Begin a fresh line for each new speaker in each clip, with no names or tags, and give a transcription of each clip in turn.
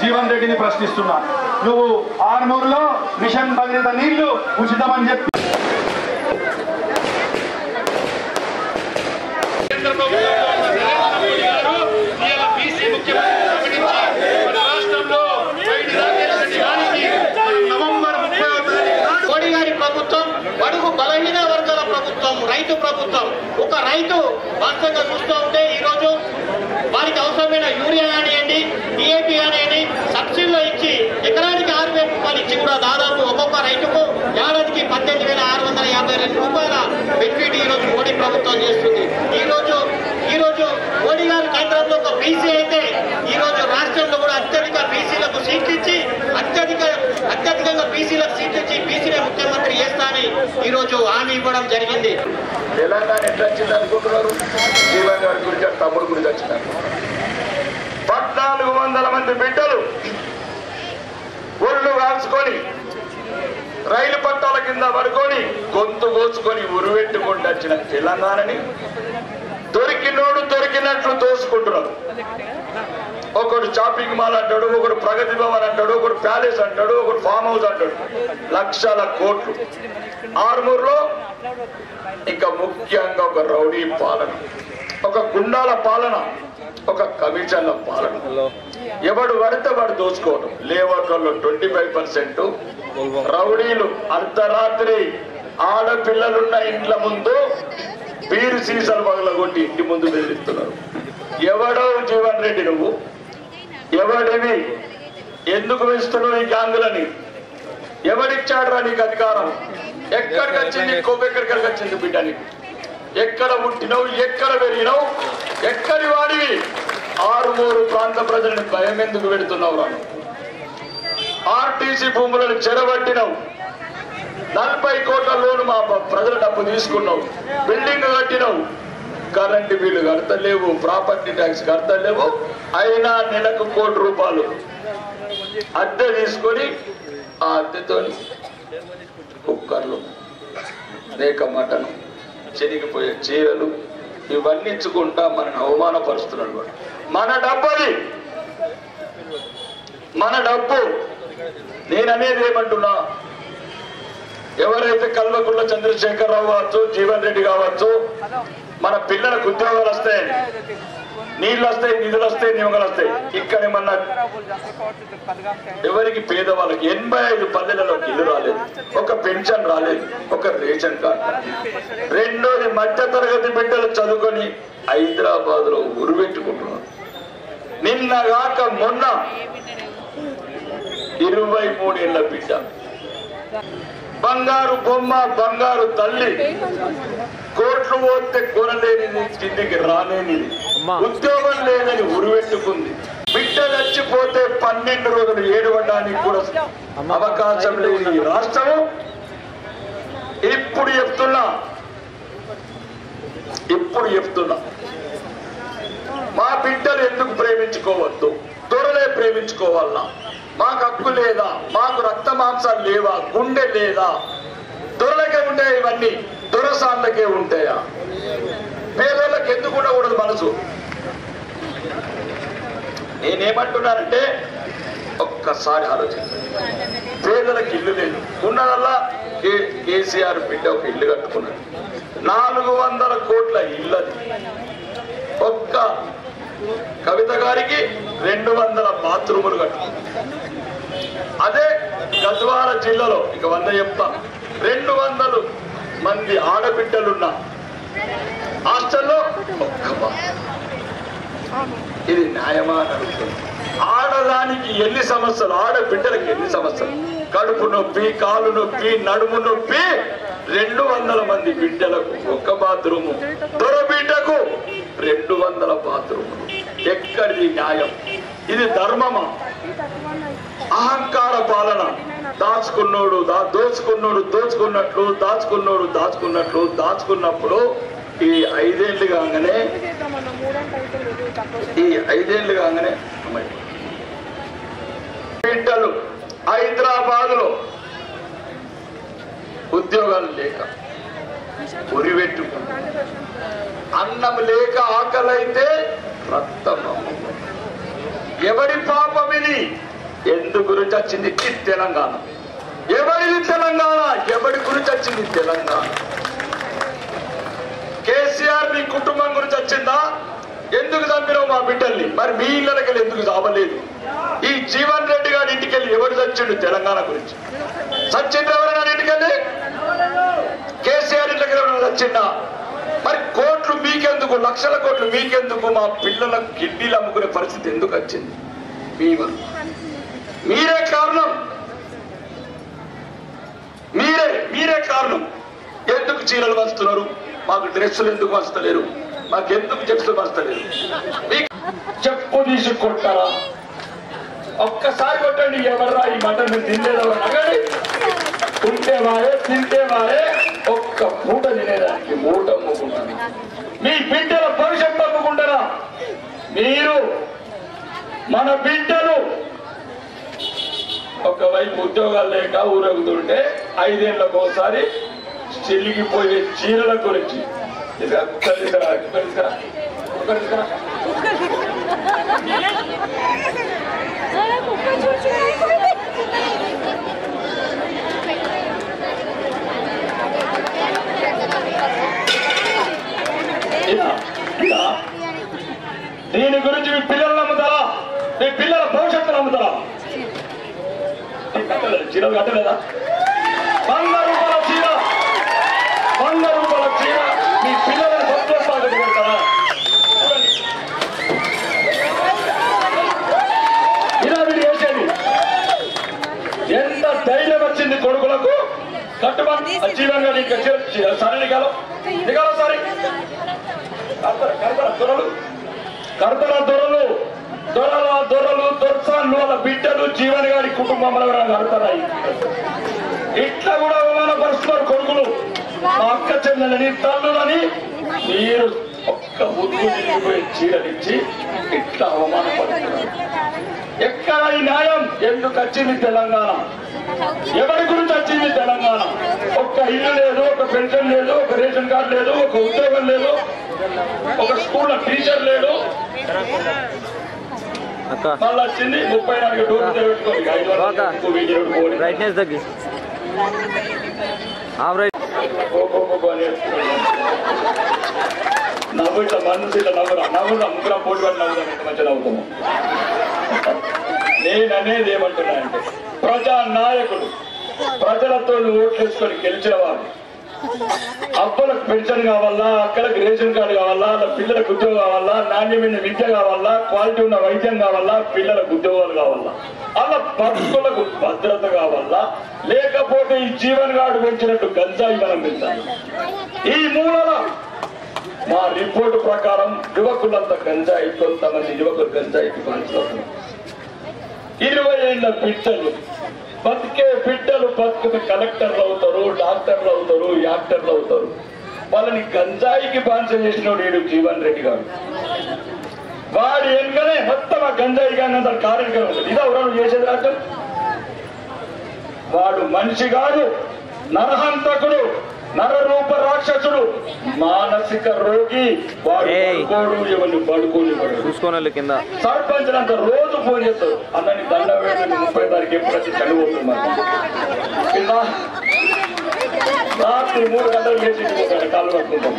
జీవన్ రెడ్డిని ప్రశ్నిస్తున్నా నువ్వు ఆర్మూరులో మిషన్ భగీరథ నీళ్లు ఉచితమని చెప్పి
కేంద్ర ప్రభుత్వంలో నరేంద్ర మోడీ గారు ఇవాళ బీసీ ముఖ్యమంత్రి ప్రకటించి మన రాష్ట్రంలో వైడి రాజేష్ రెడ్డి గారికి నవంబర్ ముప్పై తారీఖు నాడు
మోడీ గారి ప్రభుత్వం బడుగు బలహీన వర్గాల ప్రభుత్వం రైతు ప్రభుత్వం ఒక రైతు వాస్తవంగా చూస్తూ ఉంటే ఈరోజు వారికి అవసరమైన యూరియా కానివ్వండి డిఏపి కానివ్వండి సబ్సిడీలో ఇచ్చి ఎకరానికి ఆరు వేల రూపాయలు ఇచ్చి కూడా దాదాపు ఒక్కొక్క రైతుకు ఏడాదికి పద్దెనిమిది వేల ఆరు వందల యాభై రెండు రూపాయల బెనిఫిట్ ఈరోజు మోడీ ప్రభుత్వం చేస్తుంది ఈరోజు ఈరోజు మోడీ గారు కేంద్రంలో ఒక బీసీ అయితే ఈరోజు రాష్ట్రంలో కూడా అత్యధిక బీసీలకు సీట్లు ఇచ్చి అత్యధిక అత్యధికంగా బీసీలకు సీట్లు ఇచ్చి బీసీనే ముఖ్యమంత్రి చేస్తానని ఈరోజు హామీ ఇవ్వడం జరిగింది
తెలంగాణ ఎట్లా వచ్చింది అనుకుంటున్నారు జీవన్ గారి గురించి ఆ తమ్ముడు గురించి వచ్చినారు పద్నాలుగు వందల మంది బిడ్డలు ఒళ్ళు కాల్చుకొని రైలు పట్టాల కింద పడుకొని గొంతు కోసుకొని ఉరువెట్టుకుంటూ వచ్చిన తెలంగాణని దొరికినోడు దొరికినట్లు దోసుకుంటున్నారు ఒకడు షాపింగ్ మాల్ అంటాడు ఒకడు ప్రగతి భవన్ అంటాడు ఒకడు ప్యాలెస్ అంటాడు ఒకడు ఫామ్ హౌస్ అంటాడు లక్షల కోట్లు ఆర్మూర్లో ఇంకా ముఖ్యంగా ఒక రౌడీ పాలన ఒక గుండాల పాలన ఒక కమిషన్ల పాలన ఎవడు పడితే వాడు దోచుకోవడం లేవర్లలో ట్వంటీ ఫైవ్ పర్సెంట్ రౌడీలు అర్ధరాత్రి ఆడపిల్లలున్న ఇంట్ల ముందు బీరు సీసాలు పగలగొట్టి ఇంటి ముందు బెదిరిస్తున్నారు ఎవడో జీవన్ రెడ్డి నువ్వు ఎవడివి ఎందుకు వేస్తున్నావు ఈ గ్యాంగులని ఎవడిచ్చాడు రా నీకు అధికారం ఎక్కడికి వచ్చింది కొవ్వు ఎక్కడికి వచ్చింది బిడ్డ నీకు ఎక్కడ పుట్టినావు ఎక్కడ పెరిగినావు ఎక్కడి వాడివి ఆరుమూరు ప్రాంత ప్రజలను భయం ఎందుకు పెడుతున్నావు రా ఆర్టీసీ భూములను చెరబట్టినావు నలభై కోట్ల లోను మా ప- ప్రజల డబ్బు తీసుకున్నావు బిల్డింగ్ కట్టినావు కరెంటు బిల్లు కడతలేవు ప్రాపర్టీ ట్యాక్స్ కడతలేవు అయినా నెలకు కోటి రూపాయలు అద్దె తీసుకొని ఆ అద్దెతోని కుక్కర్లు మేక మటన్ చెరిగిపోయే చీరలు ఇవన్నీ ఇచ్చుకుంటా మనని అవమానపరుస్తున్నాడు వాడు మన డబ్బది మన డబ్బు నేను అనేది ఏమంటున్నా ఎవరైతే కల్వకుంట్ల చంద్రశేఖరరావు కావచ్చు జీవన్ రెడ్డి కావచ్చు మన పిల్లలకు ఉద్యోగాలు వస్తాయి నీళ్ళు వస్తాయి నిధులు వస్తాయి నియమలు వస్తాయి ఇక్కడ ఏమన్నా ఎవరికి పేదవాళ్ళకి ఎనభై ఐదు పల్లెలలో ఇల్లు రాలేదు ఒక పెన్షన్ రాలేదు ఒక రేషన్ కార్డు రెండోది మధ్య తరగతి బిడ్డలు చదువుకొని హైదరాబాద్ లో ఉరువెట్టుకుంటున్నారు నిన్న కాక మొన్న ఇరవై మూడేళ్ల బిడ్డ బంగారు బొమ్మ బంగారు తల్లి కోట్లు పోతే కొనలేనిది కిందికి రాలేనిది ఉద్యోగం లేదని ఉరివెట్టుకుంది బిడ్డ చచ్చిపోతే పన్నెండు రోజులు ఏడవడానికి కూడా అవకాశం లేని ఈ రాష్ట్రం ఇప్పుడు చెప్తున్నా ఇప్పుడు చెప్తున్నా మా బిడ్డలు ఎందుకు ప్రేమించుకోవద్దు దొరలే ప్రేమించుకోవాలా మాకు హక్కు లేదా మాకు రక్త మాంసాలు లేవా గుండె లేదా దొరలకే ఉంటాయి ఇవన్నీ దొరసాన్లకే ఉంటాయా పేదోళ్ళకి ఎందుకు ఉండకూడదు మనసు నేనేమంటున్నానంటే ఒక్కసారి ఆలోచించండి పేదలకు ఇల్లు లేదు ఉన్నదల్లా కే- కేసీఆర్ బిడ్డ ఒక ఇల్లు కట్టుకున్నాడు నాలుగు వందల కోట్ల ఇల్లు అది ఒక్క కవిత గారికి రెండు వందల బాత్రూములు కట్టుకున్నారు అదే గద్వాల జిల్లాలో ఇక వంద చెప్తా రెండు వందలు మంది ఆడబిడ్డలున్న హాస్టల్లో ఒక్క బాత్రూమ్. ఇది న్యాయమా అని అడుగుతుంది ఆడదానికి ఎన్ని సమస్యలు ఆడబిడ్డలకి ఎన్ని సమస్యలు కడుపు నొప్పి కాలు నొప్పి నడుము నొప్పి రెండు వందల మంది బిడ్డలకు ఒక్క బాత్రూము దొర బిడ్డకు రెండు వందల బాత్రూములు ఎక్కడిది న్యాయం ఇది ధర్మమా అహంకార పాలన దాచుకున్నోడు దా దోచుకున్నోడు దోచుకున్నట్లు దాచుకున్నోడు దాచుకున్నట్లు దాచుకున్నప్పుడు ఈ ఐదేళ్లు కాగానే ఈ ఐదేళ్లు కాగానే అమ్మాయి. బిడ్డలు హైదరాబాద్ లో ఉద్యోగాలు లేక ఉరివెట్టు అన్నం లేక ఆకలైతే రక్తం ఎవడి పాపం ఇది ఎందు గురించి వచ్చింది ఈ తెలంగాణ ఎవరిది తెలంగాణ ఎవరి గురించి వచ్చింది తెలంగాణ కేసీఆర్ మీ కుటుంబం గురించి వచ్చిందా ఎందుకు చంపినావు మా బిడ్డల్ని మరి మీ ఇళ్ళకి ఎందుకు చావలేదు ఈ జీవన్ రెడ్డి గారి ఇంటికి వెళ్ళి ఎవరు చచ్చిండు తెలంగాణ గురించి సచ్చిండ్రు ఎవరైనా ఇంటికి వెళ్ళి కేసీఆర్ ఇంటికి ఎవరైనా చచ్చిండా మరి కోట్లు మీకెందుకు లక్షల కోట్లు మీకెందుకు మా పిల్లల కిడ్నీలు అమ్ముకునే పరిస్థితి ఎందుకు వచ్చింది మీ వల్ల. మీరే కారణం మీరే మీరే కారణం ఎందుకు చీరలు వస్తున్నారు మాకు డ్రెస్సులు ఎందుకు వస్తలేరు మాకు ఎందుకు చెప్స్ వస్తలేరు మీకు చెప్పు తీసి కొట్టారా ఒక్కసారి కొట్టండి ఎవర్రా ఈ మటన్ తినేదవ అగడి ఉంటేవారే తింటేవారే ఒక్క పూట తినేదానికి మూట అమ్ముకుంటారు మీ బిడ్డల భవిష్యత్తు అమ్ముకుంటారా మీరు మన బిడ్డలు ఒకవైపు ఉద్యోగాలు లేక ఊరగుతుంటే ఐదేళ్లకు ఒకసారి చెల్లిగిపోయే చీరల గురించి ఇది ఒక్కరు తీసుకురా, ఒక్కరు తీసుకురా, ఒక్కరు తీసుకురా. ఇలా, ఇలా. దీని గురించి మీ పిల్లలు నమ్ముతారా మీ పిల్లల భవిష్యత్తు నమ్ముతారా మీకు కట్టలేదు, చీరలు కట్టలేదా వంద రూపాయల చీర వంద రూపాయల చీర మీ పిల్లల సత్యం తాకట్టు పెడతారా చూడండి. ఇలా వీడు చేసేది ఎంత ధైర్యం వచ్చింది కొడుకులకు కట్టుబడి జీవంగా నీకు సరే నికాలో నికాలో సారీ కడతారా కడతారా దొరలు కడతారా దొరలు దొరల దొరలు దొరసాన్లు వాళ్ళ బిడ్డలు జీవన్ గారి కుటుంబంలో కడతారాయి ఇట్లా కూడా అవమానపరుస్తున్నారు కొడుకులు మా అక్క చెల్లెలని తల్లులని మీరు ఒక్క ముద్దు నిలిగిపోయి చీరలిచ్చి ఇట్లా అవమానపడుతున్నారు ఎక్కడ ఈ న్యాయం ఎందుకు వచ్చింది తెలంగాణ ఎవరి గురించి వచ్చింది తెలంగాణ ఒక్క ఇల్లు లేదు ఒక పెన్షన్ లేదు ఒక రేషన్ కార్డు లేదు ఒక ఉద్యోగం లేదు ఒక స్కూల్లో టీచర్ లేడు
అక్క
మళ్ళీ వచ్చింది ముప్పై నాలుగు డోర్లు తెరుచుకోండి ఐదు
ఓకే.
వందలు వెయ్యి ఏడు పోనీ.
బ్రైట్నెస్ తగ్గి off right
go, go, go, go అని చెప్తున్నాడు. నవ్వు ఇట్లా మనసు ఇట్లా నవ్వురా నవ్వురా ముగ్గురం పోటీ పడి నవ్వుతాం ఎంత మంచిగా నవ్వుతాము నేను అనేది ఏమంటున్నా అంటే ప్రజా నాయకుడు ప్రజలతో ఓట్లు వేసుకొని గెలిచిన వాడు అబ్బలకు పెన్షన్ కావాలా అక్కలకు రేషన్ కార్డు కావాలా వాళ్ళ పిల్లలకు ఉద్యోగం కావాలా నాణ్యమైన విద్య కావాలా క్వాలిటీ ఉన్న వైద్యం కావాలా పిల్లలకు ఉద్యోగాలు కావాలా అలా బతుకులకు భద్రత కావాలా లేకపోతే ఈ జీవన్ గాడు పెంచినట్టు గంజాయి మనం పెంచాలి ఈ మూలన మా రిపోర్టు ప్రకారం యువకులంతా గంజాయి కొంతమంది యువకులు గంజాయికి బానిసవుతున్నారు ఇరవై ఏళ్ళ బిడ్డలు బతికే బిడ్డలు బతుకుత కలెక్టర్లు అవుతారు డాక్టర్లు అవుతారు యాక్టర్లు అవుతారు వాళ్ళని గంజాయికి బానిస చేసినోడు ఈడు జీవన్ రెడ్డి గారు వాడి వెనుకనే మొత్తం ఆ గంజాయి కానీ అంత కార్యక్రమం ఉంటుంది ఇదా ఎవరు చేసేది రాజ్యం వాడు మనిషి కాదు నరహంతకుడు నరరూప రాక్షసుడు మానసిక రోగి వాడు
ఏయ్.
పడుకోడు ఎవరిని పడుకోనివాడు
చూసుకొని వెళ్ళు కింద
సర్పంచ్ అంత రోజు ఫోన్ చేస్తారు అన్నని దండ వేయండి ముప్పై తారీఖు ఎప్పుడు వచ్చి చనిపోతున్నారు కింద రాత్రి మూడు గంటలు లేచి ఇంటికి కాళ్ళు పట్టుకుంటాం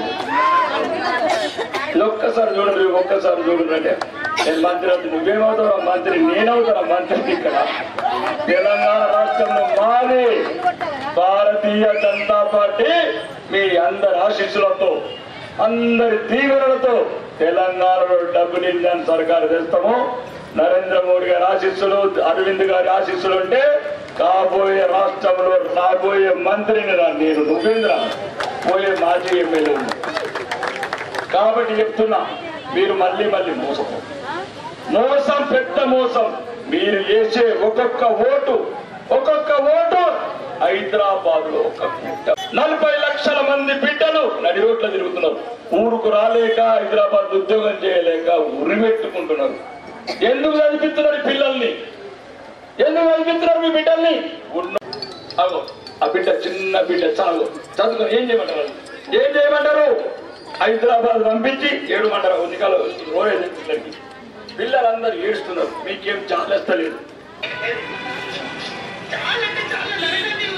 ఇది ఒక్కసారి చూడండి ఒక్కసారి చూడండి అంటే నేను మంత్రి అవుతుంది నువ్వేమవుతావు మంత్రి నేనవుతాను మంత్రి ఇక్కడ తెలంగాణ రాష్ట్రంలో మాది భారతీయ జనతా పార్టీ మీ అందరి ఆశీస్సులతో అందరి దీవెనలతో తెలంగాణలో డబ్బు నిందని సర్కారు తెస్తాము నరేంద్ర మోడీ గారి ఆశీస్సులు అరవింద్ గారి ఆశీస్సులు ఉంటే కాబోయే రాష్ట్రంలో రాబోయే మంత్రిని రా నేను నువ్వేంద్ర పోయే మాజీ ఎమ్మెల్యే కాబట్టి చెప్తున్నా మీరు మళ్ళీ మళ్ళీ మోసపో మోసం పెద్ద మోసం మీరు చేసే ఒక్కొక్క ఓటు ఒక్కొక్క ఓటు హైదరాబాద్ లో ఒక బిడ్డ నలభై లక్షల మంది బిడ్డలు నడి రోడ్ల తిరుగుతున్నారు ఊరుకు రాలేక హైదరాబాద్ ఉద్యోగం చేయలేక ఉరిమెట్టుకుంటున్నారు ఎందుకు చదివిస్తున్నారు ఈ పిల్లల్ని ఎందుకు చదివిస్తున్నారు మీ బిడ్డల్ని ఉన్న అగో ఆ బిడ్డ చిన్న బిడ్డ చాలు చదువుకొని ఏం చేయమంటారు వాళ్ళు? ఏం చేయమంటారు హైదరాబాద్ పంపించి ఏడుమంటారు ఉద్యోగాలు రోజు పిల్లలందరూ ఏడుస్తున్నారు మీకేం చాలేస్తలేదు
చాలంటే చాలా నరకండి